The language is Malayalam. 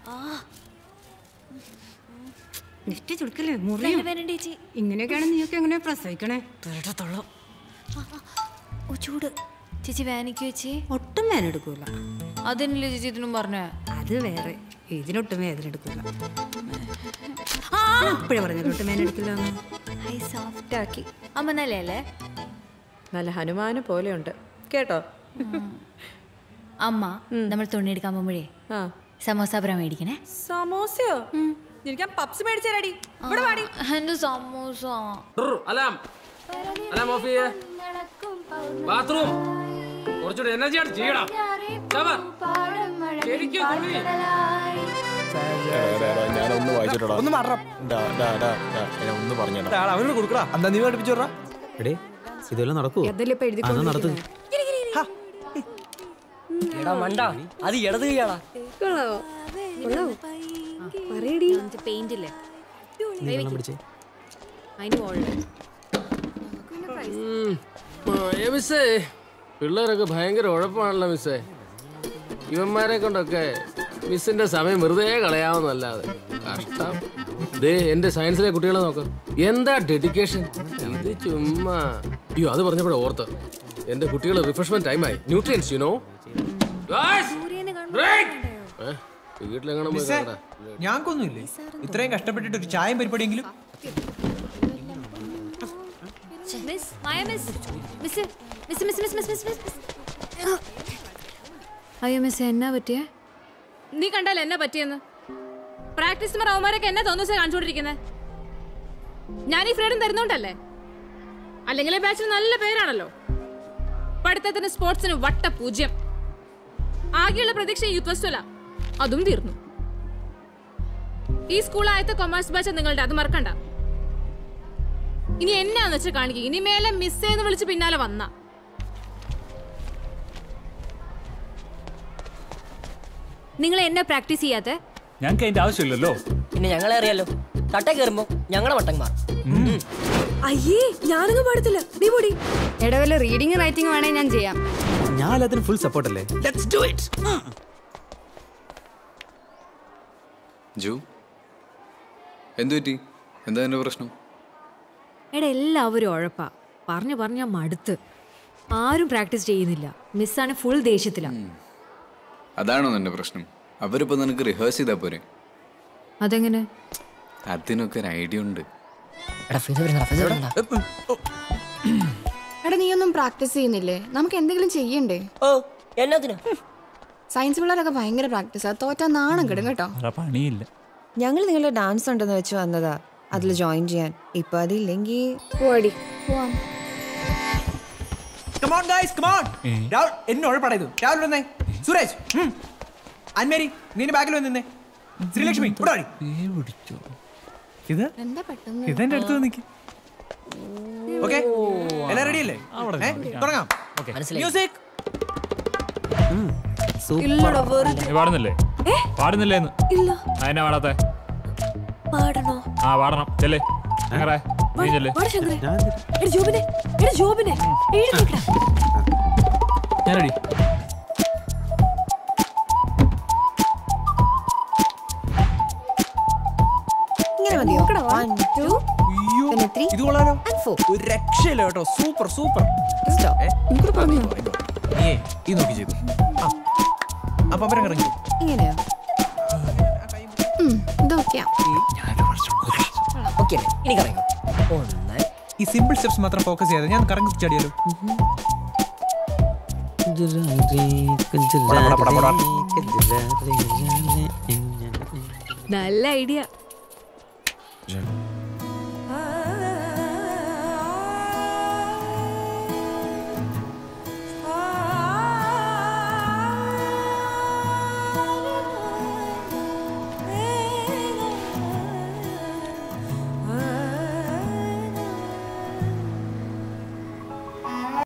നെറ്റ് ചുടുക്കല്ലേ മുറിയും ചേച്ചി ഇങ്ങനെയൊക്കെയാണ് നീയൊക്കെ എങ്ങനെ പ്രസവിക്കണേ പേടത്തോളം ഓ ചൂട് ചേച്ചി വേനയ്ക്ക് വെച്ചേ ഒട്ടും വേനെടുക്കൂല അതന്നെയല്ലേ ചേച്ചി ഇതിനും പറഞ്ഞേ അത് വേറെ ഇതിനൊട്ടും വേദന എടുക്കൂല അപ്പോഴേ പറഞ്ഞല്ലോ ഒട്ടും വേദന എടുക്കില്ല ഹൈ സോഫ്റ്റ് ആക്കി അമ്മ നല്ലല്ലേ നല്ല ഹനുമാനെ പോലെയുണ്ട് കേട്ടോ അമ്മ നമ്മൾ തുണിയെടുക്കാൻ പോകുമ്പോഴേ ആ സമോസ പുറ മേടിക്കണേ സമോസയോ എനിക്ക് പപ്സ് മേടിച്ചേരാടി ഇവിടെ പാടി എന്റെ സമോസ അലാം അലാം ഓഫ് ചെയ്യേ ബാത്റൂം കുറച്ചുകൂടി എനർജി ആണ് ചെയ്യടാ ചവർ. ശരിക്കും തുണി. ഞാനൊന്ന് വായിച്ചിട്ടാ ഒന്ന് മാറണം ഒന്ന് പറഞ്ഞാ അവനോട് കൊടുക്കടാ എന്താ നീ പഠിപ്പിച്ചു വിടറാ എടേ ഇതെല്ലാം നടക്കൂ അതാ നടത്തു എടാ മണ്ട അത് ഇടത് കൈയാടാ പെയിന്റ് ഇല്ലേ നീ വെള്ളം പിടിച്ചേ ഉം. മായ മിസ്സേ പിള്ളേരൊക്കെ ഭയങ്കര ഉഴപ്പാണല്ലോ മിസ്സേ ഇവന്മാരെ കൊണ്ടൊക്കെ മിസ്സിന്റെ സമയം വെറുതെ കളയാവുന്നല്ലാതെ കഷ്ടം ദേ എന്റെ സയൻസിലെ കുട്ടികളെ നോക്ക് എന്താ ഡെഡിക്കേഷൻ ഇത് ചുമ്മാ അയ്യോ അത് പറഞ്ഞപ്പോഴേ ഓർത്ത് എന്റെ കുട്ടികൾ റിഫ്രഷ്മെന്റ് ടൈമായി ന്യൂട്രിയൻസ് യു നോ വീട്ടിലെങ്ങനെ പോയി കാണടാ. ഞങ്ങൾക്കൊന്നുമില്ലേ ഇത്രയും കഷ്ടപ്പെട്ടിട്ട് ഒരു ചായം പരിപാടിയെങ്കിലും miss Maya miss miss miss miss miss miss miss miss അയ്യോ മിസ് എന്നാ പറ്റിയേ നീ കണ്ടാൽ എന്നാ പറ്റിയെന്ന് പ്രാക്ടീസ് അവന്മാരൊക്കെ എന്നെ തോന്നുസ കാണിച്ചുകൊണ്ടിരിക്കുന്നത് ഞാൻ ഈ ഫ്രീഡം തരുന്നോണ്ടല്ലേ അല്ലെങ്കിൽ ഈ ബാച്ചിന് നല്ല പേരാണല്ലോ പഠിത്തത്തിന് സ്പോർട്സിന് വട്ട പൂജ്യം ആകെയുള്ള പ്രതീക്ഷ യൂത്ത് ഫെസ്റ്റിവല അതും തീർന്നു ഈ സ്കൂൾ ആയത്തെ കൊമേഴ്സ് ബാച്ച് നിങ്ങളുടെ അത് മറക്കണ്ട ഇനി എന്നാന്ന് വെച്ചാൽ കാണിക്കുക ഇനി മേലെ മിസ് എന്ന് വിളിച്ച് പിന്നാലെ വന്ന നിങ്ങൾ എന്നാ പ്രാക്ടീസ് ചെയ്യാത്തെ ഞങ്ങൾക്ക് അതിന്റെ ആവശ്യമില്ലല്ലോ പിന്നെ ഞങ്ങളെ അറിയാലോ തട്ടേ കയറുമ്പോ ഞങ്ങളെ വട്ടന്മാർ അയ്യേ ഞാനൊന്നും പാടത്തില്ല നീ പൊടി ഇടവല്ല റീഡിങ് റൈറ്റിംഗ് വേണേ ഞാൻ ചെയ്യാം ഞാൻ എല്ലാത്തിനും ഫുൾ സപ്പോർട്ടല്ലേ ലെറ്റ്സ് ഡു ഇറ്റ് ജു എന്തു പറ്റി എന്താ എന്റെ പ്രശ്നം എടാ എല്ലാവരും ഉഴപ്പാ പറഞ്ഞു പറഞ്ഞ മടുത്ത് ആരും പ്രാക്ടീസ് ചെയ്യുന്നില്ല മിസ്സാണ് ഫുൾ ദേഷ്യത്തിലാ അതാണോ നിന്റെ പ്രശ്നം അവരിപ്പോ നിനക്ക് റിഹേഴ്സ് ചെയ്താ പോരെ അതെങ്ങനെ അതിനൊക്കെ ഒരു ഐഡിയ ഉണ്ട് എടാ ഫിസ് വരുന്നടാ ഫിസ് വരുന്നടാ എടാ നീ ഒന്നും പ്രാക്ടീസ് ചെയ്യുന്നില്ലേ നമുക്ക് എന്തെങ്കിലും ചെയ്യണ്ടേ ഓ എന്നതിനാ സയൻസ് പിള്ളേരൊക്കെ ഭയങ്കര പ്രാക്ടീസാ തോറ്റാ നാണം കെടും കേട്ടോ വേറെ പണിയില്ല ഞങ്ങൾ നിങ്ങളുടെ ഡാൻസ് ഉണ്ടെന്ന് വെച്ച് വന്നതാ അതിൽ ജോയിൻ ചെയ്യാൻ ഇപ്പൊ അതില്ലെങ്കിൽ പോടി പോവാം കമോൺ ഗൈസ് കമോൺ രാഹുൽ എന്നെ ഉഴപ്പാടാ ഇത് രാഹുൽ വന്നേ സുരേഷ് ഉം. അന്മേരി നീന്റെ ബാക്കിൽ വന്ന് നിന്നേ ശ്രീലക്ഷ്മി ഇവിടെ വാടി. ഇത് എന്താ പെട്ടെന്ന് ഇതെന്റെ അടുത്ത് നിൽക്കി ഓക്കെ എല്ലാം റെഡി അല്ലേ ഏ, തുടങ്ങാം മനസ്സിലായി. മ്യൂസിക് നീ പാടുന്നില്ലേ പാടുന്നില്ലേ എന്ന് അതിനാ പാടാത്തെ പാടണോ ആ പാടണം ചെല്ലേ അങ്ങനെ നീ ചെല്ലേ പാട് ശങ്കരേ എടാ ജോബിനെ എടാ ജോബിനെ എഴുതിക്കടാ ഞാൻ റെഡി ഇങ്ങനെ മതിയോ വൺ ടു പിന്നെ ത്രീ ഇത് കൊള്ളാലോ ആൻഡ് ഫോർ ഒരു രക്ഷയില്ല കേട്ടോ സൂപ്പർ സൂപ്പർ ഏ ഈ നോക്കി ചെയ്തു ആ അപ്പൊ അവരെ ഇറങ്ങി ഇങ്ങനെയോ ഇതൊക്കെയാ ഓക്കെ അല്ലേ ഇനി കറങ്ങും ഒന്ന് ഈ സിമ്പിൾ സ്റ്റെപ്സ് മാത്രം ഫോക്കസ് ചെയ്യാതെ ഞാൻ കറങ്ങി ചാടിയാലോ നല്ല ഐഡിയ